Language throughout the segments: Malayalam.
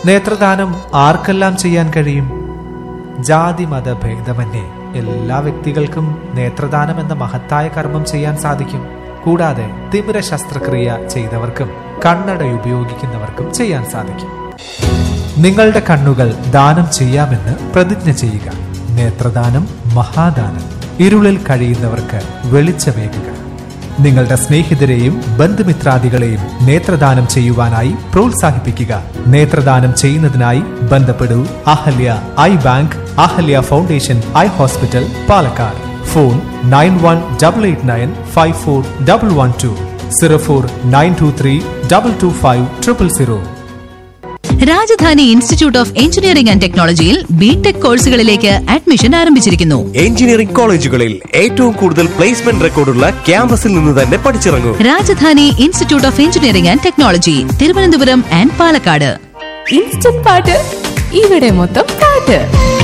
നേത്രദാനം ആർക്കെല്ലാം ചെയ്യാൻ കഴിയും ജാതി മത ഭേദമന്യേ എല്ലാ വ്യക്തികൾക്കും നേത്രദാനം എന്ന മഹത്തായ കർമ്മം ചെയ്യാൻ സാധിക്കും കൂടാതെ തിമിര ശസ്ത്രക്രിയ ചെയ്തവർക്കും കണ്ണട ഉപയോഗിക്കുന്നവർക്കും ചെയ്യാൻ സാധിക്കും നിങ്ങളുടെ കണ്ണുകൾ ദാനം ചെയ്യാമെന്ന് പ്രതിജ്ഞ ചെയ്യുക നേത്രദാനം മഹാദാനം ഇരുളിൽ കഴിയുന്നവർക്ക് വെളിച്ചമേകുക നിങ്ങളുടെ സ്നേഹിതരെയും ബന്ധുമിത്രാദികളെയും നേത്രദാനം ചെയ്യുവാനായി പ്രോത്സാഹിപ്പിക്കുക നേത്രദാനം ചെയ്യുന്നതിനായി ബന്ധപ്പെടൂ Ahalya eye bank Ahalya foundation eye hospital Palakkad phone nine one double eight nine five four double one two zero four nine two three double two five triple zero Rajadhani institute of engineering and ടെക്നോളജിയിൽ ബിടെക് കോഴ്സുകളിലേക്ക് അഡ്മിഷൻ ആരംഭിച്ചിരിക്കുന്നു എഞ്ചിനീയറിംഗ് കോളേജുകളിൽ ഏറ്റവും കൂടുതൽ പ്ലേസ്മെന്റ് റെക്കോർഡുള്ള ക്യാമ്പസിൽ നിന്ന് തന്നെ പഠിച്ചിറങ്ങൂ Rajadhani institute of engineering and technology Thiruvananthapuram and Palakkad instant പാട്ട് ഇവിടെ മൊത്തം പാട്ട്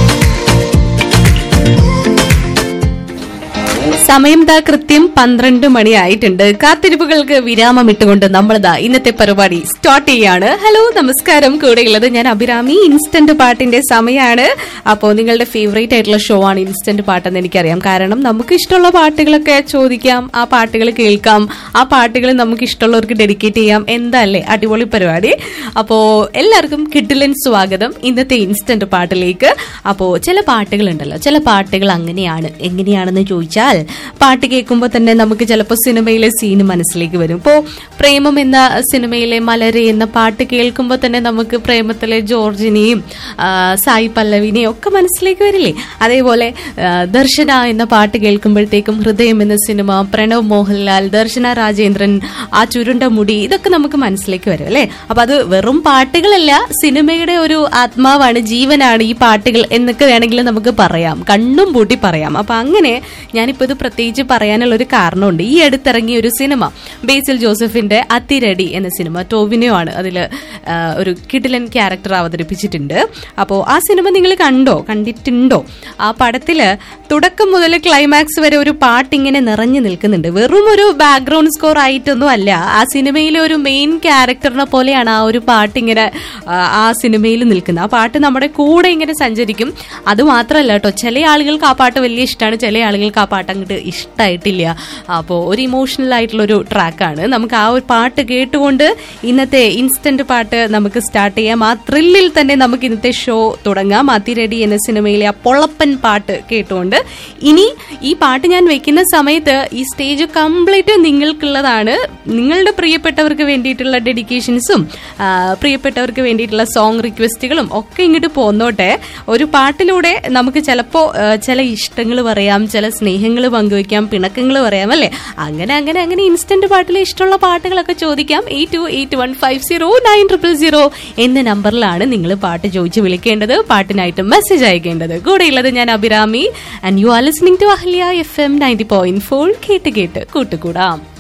സമയം ദാ കൃത്യം പന്ത്രണ്ട് മണിയായിട്ടുണ്ട് കാത്തിരിപ്പുകൾക്ക് വിരാമം ഇട്ടുകൊണ്ട് നമ്മളിതാ ഇന്നത്തെ പരിപാടി സ്റ്റാർട്ട് ചെയ്യാണ് ഹലോ നമസ്കാരം കൂടെയുള്ളത് ഞാൻ അഭിരാമി ഇൻസ്റ്റന്റ് പാട്ടിന്റെ സമയമാണ് അപ്പോൾ നിങ്ങളുടെ ഫേവറേറ്റ് ആയിട്ടുള്ള ഷോ ആണ് ഇൻസ്റ്റന്റ് പാട്ടെന്ന് എനിക്കറിയാം കാരണം നമുക്ക് ഇഷ്ടമുള്ള പാട്ടുകളൊക്കെ ചോദിക്കാം ആ പാട്ടുകൾ കേൾക്കാം ആ പാട്ടുകൾ നമുക്ക് ഇഷ്ടമുള്ളവർക്ക് ഡെഡിക്കേറ്റ് ചെയ്യാം എന്തല്ലേ അടിപൊളി പരിപാടി അപ്പോൾ എല്ലാവർക്കും കിഡിലൻ സ്വാഗതം ഇന്നത്തെ ഇൻസ്റ്റന്റ് പാട്ടിലേക്ക് അപ്പോൾ ചില പാട്ടുകളുണ്ടല്ലോ ചില പാട്ടുകൾ അങ്ങനെയാണ് എങ്ങനെയാണെന്ന് ചോദിച്ചാൽ പാട്ട് കേൾക്കുമ്പോൾ തന്നെ നമുക്ക് ചിലപ്പോൾ സിനിമയിലെ സീന് മനസ്സിലേക്ക് വരും ഇപ്പോൾ പ്രേമം എന്ന സിനിമയിലെ മലരെ എന്ന പാട്ട് കേൾക്കുമ്പോൾ തന്നെ നമുക്ക് പ്രേമത്തിലെ ജോർജിനെയും ആ, സായി പല്ലവിനെയും ഒക്കെ മനസ്സിലേക്ക് വരില്ലേ അതേപോലെ ആ, ദർശന എന്ന പാട്ട് കേൾക്കുമ്പോഴത്തേക്കും ഹൃദയം എന്ന സിനിമ പ്രണവ് മോഹൻലാൽ ദർശന രാജേന്ദ്രൻ ആ ചുരുണ്ട മുടി ഇതൊക്കെ നമുക്ക് മനസ്സിലേക്ക് വരും അല്ലേ അപ്പൊ അത് വെറും പാട്ടുകളല്ല സിനിമയുടെ ഒരു ആത്മാവാണ് ജീവനാണ് ഈ പാട്ടുകൾ എന്നൊക്കെ വേണമെങ്കിൽ നമുക്ക് പറയാം കണ്ണും പൂട്ടി പറയാം അപ്പൊ അങ്ങനെ ഞാനിപ്പോ ഇത് പ്രത്യേകിച്ച് പറയാനുള്ള ഒരു കാരണമുണ്ട് ഈ അടുത്തിറങ്ങിയ ഒരു സിനിമ ബേസിൽ ജോസഫിന്റെ അതിരടി എന്ന സിനിമ ടോവിനോ ആണ് അതിൽ ഒരു കിടിലൻ ക്യാരക്ടർ അവതരിപ്പിച്ചിട്ടുണ്ട് അപ്പോൾ ആ സിനിമ നിങ്ങൾ കണ്ടോ കണ്ടിട്ടുണ്ടോ ആ പടത്തില് തുടക്കം മുതൽ ക്ലൈമാക്സ് വരെ ഒരു പാട്ട് ഇങ്ങനെ നിറഞ്ഞു നിൽക്കുന്നുണ്ട് വെറും ഒരു ബാക്ക്ഗ്രൗണ്ട് സ്കോർ ആയിട്ടൊന്നും അല്ല ആ സിനിമയിലെ ഒരു മെയിൻ ക്യാരക്ടറിനെ പോലെയാണ് ആ ഒരു പാട്ട് ഇങ്ങനെ ആ, ആ സിനിമയിൽ നിൽക്കുന്നത് ആ പാട്ട് നമ്മുടെ കൂടെ ഇങ്ങനെ സഞ്ചരിക്കും അത് മാത്രമല്ല കേട്ടോ ചില ആളുകൾക്ക് ആ പാട്ട് വലിയ ഇഷ്ടമാണ് ചില ആളുകൾക്ക് ആ പാട്ട് അങ്ങോട്ട് ഇഷ്ടമായിട്ടില്ല അപ്പോൾ ഒരു ഇമോഷണൽ ആയിട്ടുള്ള ഒരു ട്രാക്കാണ് നമുക്ക് ആ ഒരു പാട്ട് കേട്ടുകൊണ്ട് ഇന്നത്തെ ഇൻസ്റ്റന്റ് പാട്ട് നമുക്ക് സ്റ്റാർട്ട് ചെയ്യാം ആ ത്രില്ലിൽ തന്നെ നമുക്ക് ഇന്നത്തെ ഷോ തുടങ്ങാം അതിരടി എന്ന സിനിമയിലെ ആ പൊളപ്പൻ പാട്ട് കേട്ടുകൊണ്ട് ഇനി ഈ പാട്ട് ഞാൻ വെക്കുന്ന സമയത്ത് ഈ സ്റ്റേജ് കംപ്ലീറ്റ് നിങ്ങൾക്കുള്ളതാണ് നിങ്ങളുടെ പ്രിയപ്പെട്ടവർക്ക് വേണ്ടിയിട്ടുള്ള ഡെഡിക്കേഷൻസും പ്രിയപ്പെട്ടവർക്ക് വേണ്ടിയിട്ടുള്ള സോങ് റിക്വസ്റ്റുകളും ഒക്കെ ഇങ്ങോട്ട് പോന്നോട്ടെ ഒരു പാട്ടിലൂടെ നമുക്ക് ചിലപ്പോൾ ചില ഇഷ്ടങ്ങൾ പറയാം ചില സ്നേഹങ്ങൾ പങ്കുവയ്ക്കാം പിണക്കങ്ങൾ പറയാം അല്ലേ അങ്ങനെ അങ്ങനെ അങ്ങനെ ഇൻസ്റ്റന്റ് പാട്ടിലെ ഇഷ്ടമുള്ള പാട്ടുകളൊക്കെ ചോദിക്കാം eight two eight one five zero nine triple zero എന്ന നമ്പറിലാണ് നിങ്ങൾ പാട്ട് ചോദിച്ച് വിളിക്കേണ്ടത് പാട്ടിനായിട്ട് മെസ്സേജ് അയക്കേണ്ടത് കൂടെയുള്ളത് ഞാൻ Abhirami and you are listening to Ahalya F M ninety point four കേട്ട് കേട്ട് കൂട്ടുകൂടാം